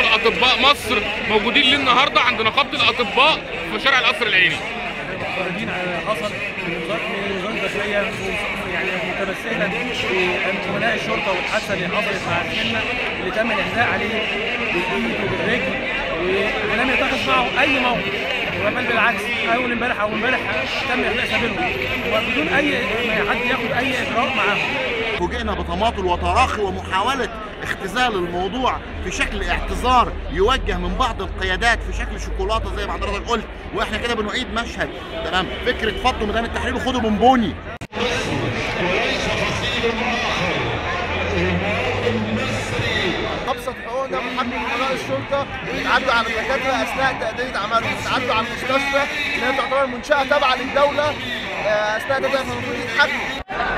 الاطباء مصر موجودين ليه النهارده عند نقابه الاطباء في شارع القصر العيني خارجين على حصل من وزاره من وزاره الداخليه يعني متمثله في امناء الشرطه والحادثه اللي حصلت مع السنه اللي تم الاعتداء عليه بالايد وبالرجل ولم يتخذ معه اي موقف بل بالعكس اول امبارح او امبارح تم اخلاء سبيلهم وبدون اي ما حد ياخد اي اجراء معاهم فوجئنا بتماطل وتراخي ومحاولة اختزال الموضوع في شكل اعتذار يوجه من بعض القيادات في شكل شوكولاتة زي ما حضرتك قلت واحنا كده بنعيد مشهد تمام فكرة فضوا ميدان التحرير وخدوا بونبوني ابسط حقوقنا محمل امراء الشرطه بيتعدوا على الدكاتره اثناء تاديه عملهم بيتعدوا على المستشفى اللي هي تعتبر منشاه تابعه للدوله آه، اثناء تاديه فالمفروض يتحاكموا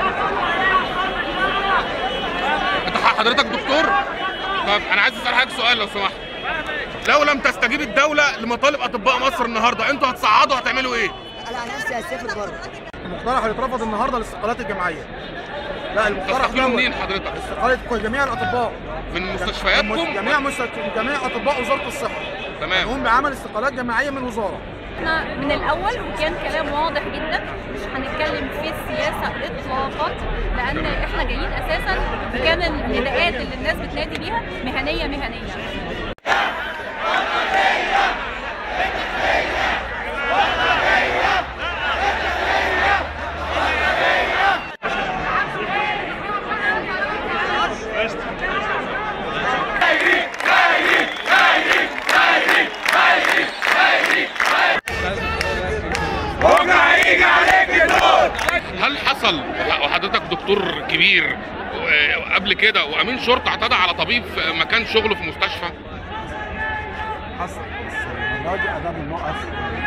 انت حضرتك دكتور طب انا عايز اسال حضرتك سؤال لو سمحت لو لم تستجيب الدوله لمطالب اطباء مصر النهارده انتوا هتصعدوا هتعملوا ايه انا عن نفسي هسافر بره المقترح اللي اترفض النهارده الاستقالات الجماعيه لا المقترح تستقيلوا دوت منين حضرتك استقاله جميع الاطباء من مستشفياتكم جميع مست... جميع اطباء وزاره الصحه تمام نقوم بعمل استقالات جماعيه من الوزاره احنا من الاول وكان كلام واضح جدا مش هنتكلم في السياسه اطلاقا لان احنا جايين اساسا كان النداءات اللي الناس بتنادي بيها مهنيه مهنيه هل حصل وحضرتك دكتور كبير و- قبل كده وامين شرطه اعتدى على طبيب في مكان شغله في مستشفى حصل بس المره دي ادام النقص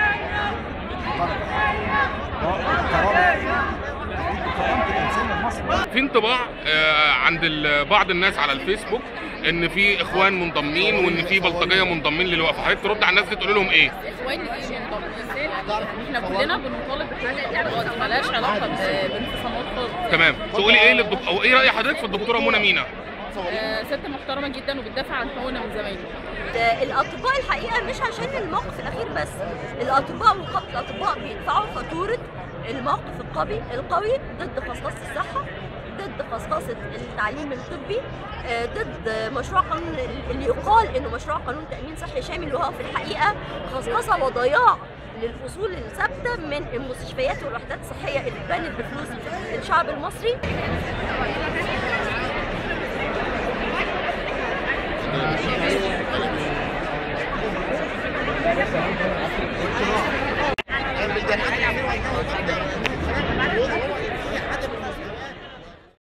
كرامه الانسان المصري في انطباع آه، عند ال- بعض الناس على الفيسبوك ان في اخوان منضمين وان في بلطجيه منضمين للوقفه حضرتك ترد على الناس دي تقول لهم ايه اخواني ايه منضمين احنا كلنا بنطالب بحل الاعتراض ملهاش علاقه ب- بانفصامات خالص تمام تقولي ايه للدك... او ايه راي حضرتك في الدكتوره منى مينا آه، ست محترمه جدا وبتدافع عن حقوقنا من زمان الاطباء الحقيقه مش عشان الموقف الاخير بس الاطباء ونقابه الاطباء بيدفعوا فاتوره الموقف القوي القوي ضد خصخصه الصحه ضد خصخصه التعليم الطبي آه، ضد مشروع قانون اللي يقال انه مشروع قانون تامين صحي شامل وهو في الحقيقه خصخصه وضياع للفصول الثابته من المستشفيات والوحدات الصحيه اللي اتبنت بفلوس الشعب المصري